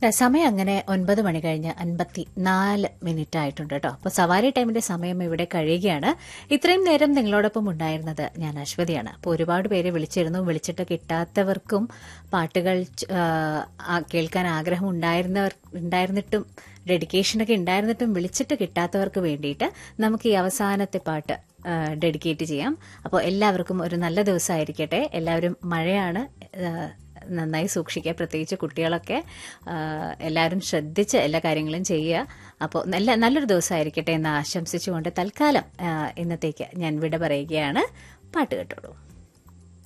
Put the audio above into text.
ദാ സമയം അങ്ങനെ ഒൻപത് മണി കഴിഞ്ഞ് അൻപത്തി നാല് മിനിറ്റ് ആയിട്ടുണ്ട് കേട്ടോ അപ്പോൾ സവാരി ടൈമിന്റെ സമയം ഇവിടെ കഴിയുകയാണ് ഇത്രയും നേരം നിങ്ങളോടൊപ്പം ഉണ്ടായിരുന്നത് ഞാൻ അശ്വതിയാണ് അപ്പോൾ ഒരുപാട് പേര് വിളിച്ചിരുന്നു വിളിച്ചിട്ട് കിട്ടാത്തവർക്കും പാട്ടുകൾ ച- ആ, ആ, കേൾക്കാൻ ആഗ്രഹം ഉണ്ടായിരുന്നവർ ഉണ്ടായിരുന്നിട്ടും ഡെഡിക്കേഷനൊക്കെ ഉണ്ടായിരുന്നിട്ടും വിളിച്ചിട്ട് കിട്ടാത്തവർക്ക് വേണ്ടിയിട്ട് നമുക്ക് ഈ അവസാനത്തെ പാട്ട് ഡെഡിക്കേറ്റ് ചെയ്യാം അപ്പോൾ എല്ലാവർക്കും ഒരു നല്ല ദിവസമായിരിക്കട്ടെ എല്ലാവരും മഴയാണ് ആ, നന്നായി സൂക്ഷിക്കുക പ്രത്യേകിച്ച് കുട്ടികളൊക്കെ ആ, എല്ലാവരും ശ്രദ്ധിച്ച് എല്ലാ കാര്യങ്ങളും ചെയ്യുക അപ്പോൾ നല്ല നല്ലൊരു ദിവസമായിരിക്കട്ടെ എന്ന് ആശംസിച്ചുകൊണ്ട് തൽക്കാലം ആ, ഇന്നത്തേക്ക് ഞാൻ വിട പറയുകയാണ് പാട്ട് കേട്ടോളൂ